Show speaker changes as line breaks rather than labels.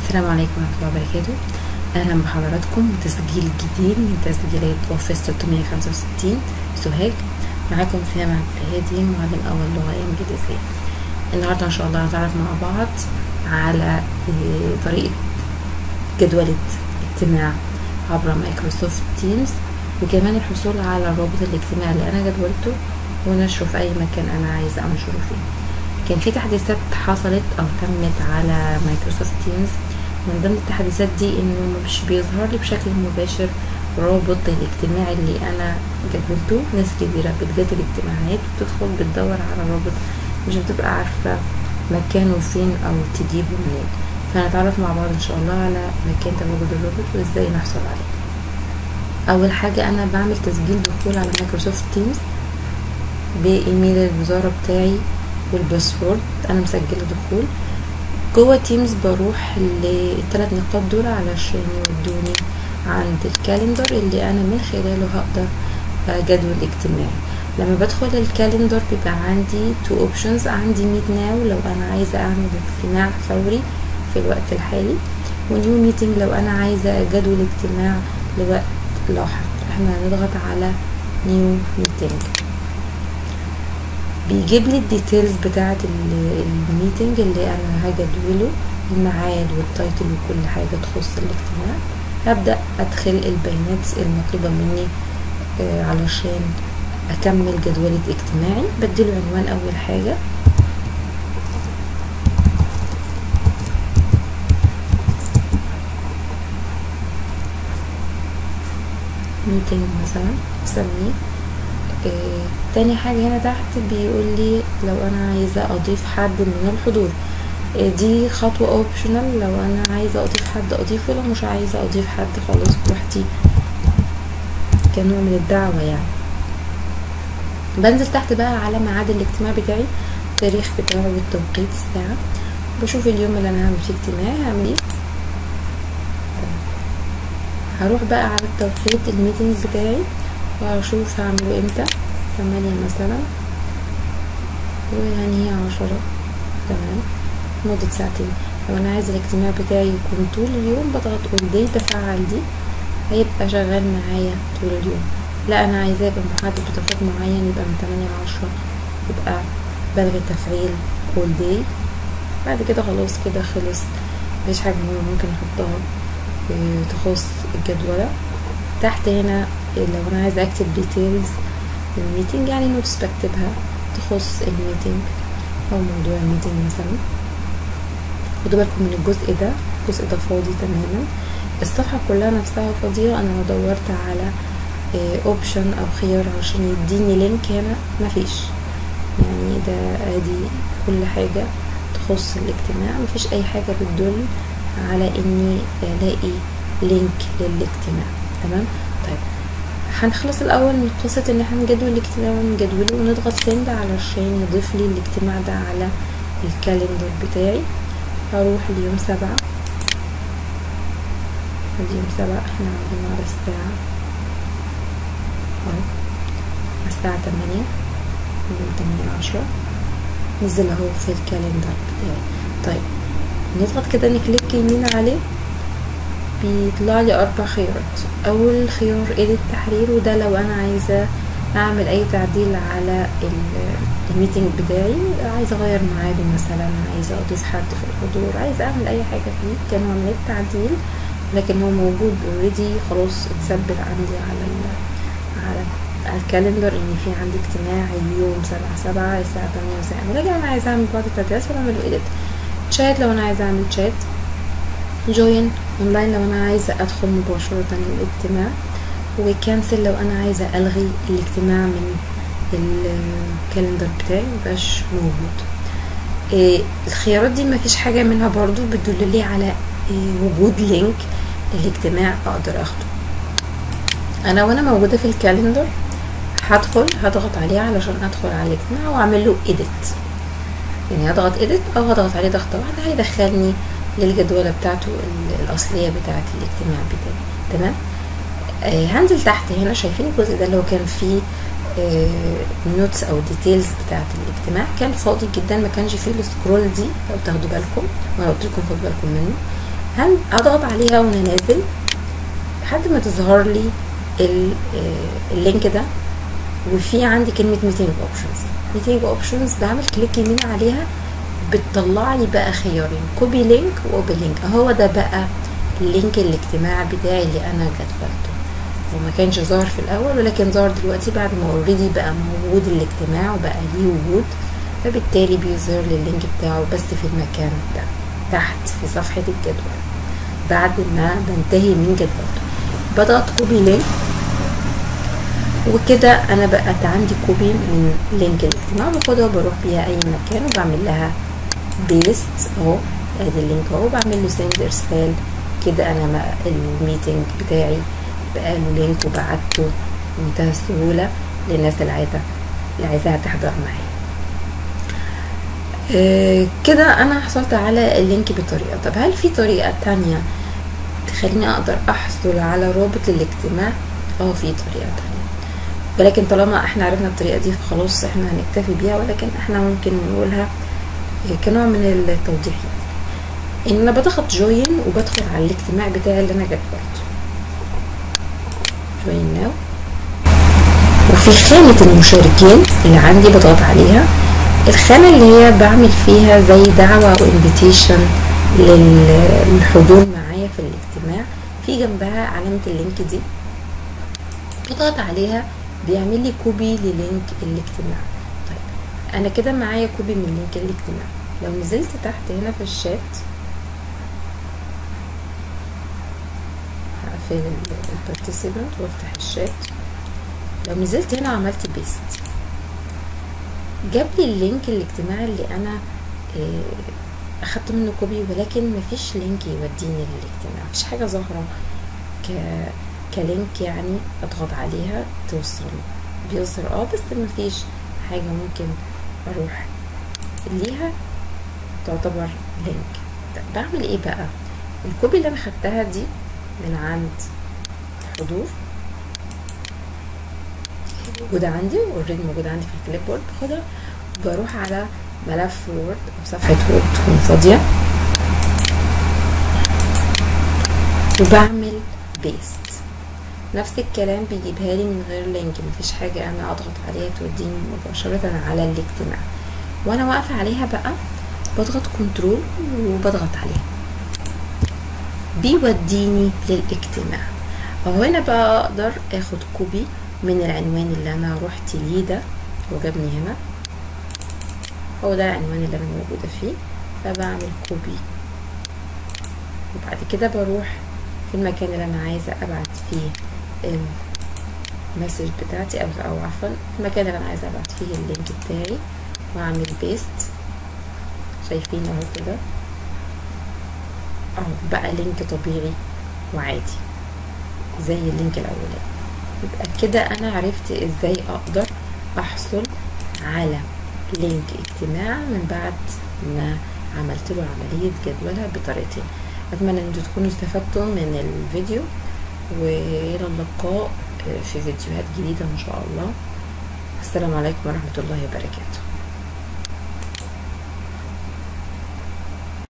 السلام عليكم ورحمة الله وبركاته أهلا بحضراتكم وتسجيل جديد من تسجيلات أوفيس 365 سوهاج معاكم سامع عبد الهادي معلم أول لغة إنجليزية النهاردة إن شاء الله هنتعرف مع بعض على آه، طريقة جدولة اجتماع عبر مايكروسوفت تيمز وكمان الحصول على الرابط الاجتماعي اللي أنا جدولته ونشره في أي مكان أنا عايزة أنشره فيه كان في تحديثات حصلت او تمت على مايكروسوفت تيمز من ضمن التحديثات دي انه مش بيظهر لي بشكل مباشر رابط الاجتماعي اللي انا جدولته ناس كتيرة بتجدول اجتماعات بتدخل بتدور على الرابط مش بتبقى عارفة مكانه فين او تجيبه منين فهنتعرف مع بعض ان شاء الله على مكان تواجد الرابط وازاي نحصل عليه اول حاجة انا بعمل تسجيل دخول على مايكروسوفت تيمز بايميل الوزارة بتاعي والباسورد انا مسجله دخول جوه تيمز بروح للثلاث نقاط دول علشان يودوني عند الكالندر اللي انا من خلاله هقدر جدول اجتماعي لما بدخل الكالندر بيبقى عندي تو اوبشنز عندي ميت ناو لو انا عايزه اعمل اجتماع فوري في الوقت الحالي ونيو ميتنج لو انا عايزه جدول اجتماع لوقت لاحق احنا هنضغط على نيو ميتنج بيجيب لي الديتيلز بتاعه الميتنج اللي انا هجدوله الميعاد والتايتل وكل حاجه تخص الاجتماع هبدا ادخل البيانات المطلوبه مني آه، علشان اكمل جدولة اجتماعي بديله عنوان اول حاجه ميتنج مثلا اسميه آه، تاني حاجة هنا تحت بيقول لي لو انا عايزة اضيف حد من الحضور آه، دي خطوة اوبشنال لو انا عايزة اضيف حد اضيفه لو مش عايزة اضيف حد خلاص براحتي كنوع من الدعوة يعني بنزل تحت بقى على ميعاد الاجتماع بتاعي التاريخ بتاعه والتوقيت الساعة بشوف اليوم اللي انا هعمل فيه اجتماع هعمل ايه هروح بقى على التوقيت الميتنج بتاعي واشوف هعمله امتى تمانية مثلا وهنهي عشرة تمام مدة ساعتين لو انا عايزة الاجتماع بتاعي يكون طول اليوم بضغط اول دي بفعل دي هيبقى شغال معايا طول اليوم لا انا عايزاه يبقى محدد بتوقيت معين يبقى من تمانية لعشرة يبقى بلغي تفعيل اول دي بعد كده خلاص كده خلص مفيش حاجة مهمة ممكن نحطها آه، تخص الجدولة تحت هنا لو انا عايزه اكتب ديتيلز الميتنج يعني نوتس بكتبها تخص الميتنج او موضوع الميتنج مثلا خدوا بالكم من الجزء ده الجزء ده فاضي تماما الصفحة كلها نفسها فاضية انا لو دورت على اوبشن او خيار عشان يديني لينك هنا مفيش يعني ده ادي كل حاجة تخص الاجتماع مفيش اي حاجة بتدل على اني الاقي لينك للاجتماع تمام طيب هنخلص الاول من قصة ان احنا نجدول الاجتماع ونجدوله ونضغط سند علشان يضيف لي الاجتماع ده على الكالندر بتاعي هروح ليوم سبعة اليوم سبعة احنا عاملينه على الساعة اهو على الساعة تمانية من تمانية لعشرة نزل اهو في الكالندر بتاعي طيب نضغط كده نكليك يمين عليه بيطلع لي اربع خيارات اول خيار ايديت تحرير وده لو انا عايزه اعمل اي تعديل على الميتنج بتاعي عايزه اغير ميعاده مثلا عايزه اضيف حد في الحضور عايزه اعمل اي حاجه فيه كنوع من التعديل لكن هو موجود اوريدي خلاص اتثبت عندي على ال على على الكالندر ان في عندي اجتماع اليوم سبعة سبعة الساعة تمانية وساعة لكن انا عايزه اعمل بعض التعديلات فبعمل له ايديت شات لو انا عايزه اعمل شات جوين اونلاين لو انا عايزه ادخل مباشره الاجتماع وكانسل لو انا عايزه الغي الاجتماع من الكالندر بتاعي مبقاش موجود إيه الخيارات دي مفيش حاجه منها برضو بتدل لي على إيه وجود لينك للاجتماع اقدر اخده انا وانا موجوده في الكالندر هدخل هضغط عليه علشان ادخل على الاجتماع واعمل له ايديت يعني هضغط ايديت او هضغط عليه ضغطه واحده هيدخلني للجدولة بتاعته الأصلية بتاعة الاجتماع بتاعي تمام آه هنزل تحت هنا شايفين الجزء ده اللي هو كان فيه نوتس او ديتيلز بتاعه الاجتماع كان فاضي جدا ما كانش فيه السكرول دي لو تاخدوا بالكم وانا قلت لكم خدوا بالكم منه هل اضغط عليها وانا نازل لحد ما تظهر لي ال- آه، اللينك ده وفي عندي كلمة ميتنج اوبشنز ميتنج اوبشنز بعمل كليك يمين عليها بتطلع لي بقى خيارين كوبي لينك واوبن لينك هو ده بقى اللينك الاجتماع بتاعي اللي انا جدولته وما كانش ظاهر في الاول ولكن ظهر دلوقتي بعد ما اوريدي بقى موجود الاجتماع وبقى ليه وجود فبالتالي بيظهر لي اللينك بتاعه بس في المكان ده تحت في صفحة الجدول بعد ما بنتهي من جدولته بضغط كوبي لينك وكده انا بقت عندي كوبي من لينك الاجتماع باخدها وبروح بيها اي مكان وبعمل لها بيست اهو ادي اللينك اهو بعمل له سند ارسال كده انا ما الميتنج بتاعي بقى له لينك وبعته بمنتهى السهوله للناس اللي عايزه اللي عايزاها تحضر معايا آه، كده انا حصلت على اللينك بطريقه طب هل في طريقه تانية تخليني اقدر احصل على رابط الاجتماع اه في طريقه تانية ولكن طالما احنا عرفنا الطريقه دي فخلاص احنا هنكتفي بيها ولكن احنا ممكن نقولها كنوع من التوضيح يعني ان انا بضغط جوين وبدخل على الاجتماع بتاعي اللي انا جدولته جوين ناو وفي خانة المشاركين اللي عندي بضغط عليها الخانة اللي هي بعمل فيها زي دعوة او انفيتيشن للحضور معايا في الاجتماع في جنبها علامة اللينك دي بضغط عليها بيعمل لي كوبي للينك الاجتماع طيب انا كده معايا كوبي من لينك الاجتماع لو نزلت تحت هنا في الشات هقفل البارتيسيبنت وافتح الشات لو نزلت هنا وعملت بيست جاب لي اللينك الاجتماعي اللي انا آه، اخدت منه كوبي ولكن مفيش لينك يوديني للاجتماع مفيش حاجه ظاهره ك كلينك يعني اضغط عليها توصل بيظهر اه بس مفيش حاجه ممكن اروح ليها تعتبر لينك طب بعمل ايه بقى الكوبي اللي انا خدتها دي من عند حضور موجودة عندي اوريدي موجودة عندي في الكليب بورد باخدها بروح على ملف وورد او صفحة وورد تكون فاضية وبعمل بيست نفس الكلام بيجيبها لي من غير لينك مفيش حاجة انا اضغط عليها توديني مباشرة على الاجتماع وانا واقفة عليها بقى بضغط كنترول وبضغط عليها بيوديني للاجتماع اهو هنا بقى اقدر اخد كوبي من العنوان اللي انا رحت ليه ده وجابني هنا هو ده العنوان اللي انا موجودة فيه فبعمل كوبي وبعد كده بروح في المكان اللي انا عايزة ابعت فيه المسج بتاعتي او او عفوا المكان اللي انا عايزة ابعت فيه اللينك بتاعي واعمل بيست شايفين اهو كده اهو بقى لينك طبيعي وعادي زي اللينك الاولاني يبقى كده انا عرفت ازاي اقدر احصل على لينك اجتماع من بعد ما عملت له عملية جدولة بطريقتين اتمنى ان انتوا تكونوا استفدتم من الفيديو والى اللقاء في فيديوهات جديدة ان شاء الله السلام عليكم ورحمة الله وبركاته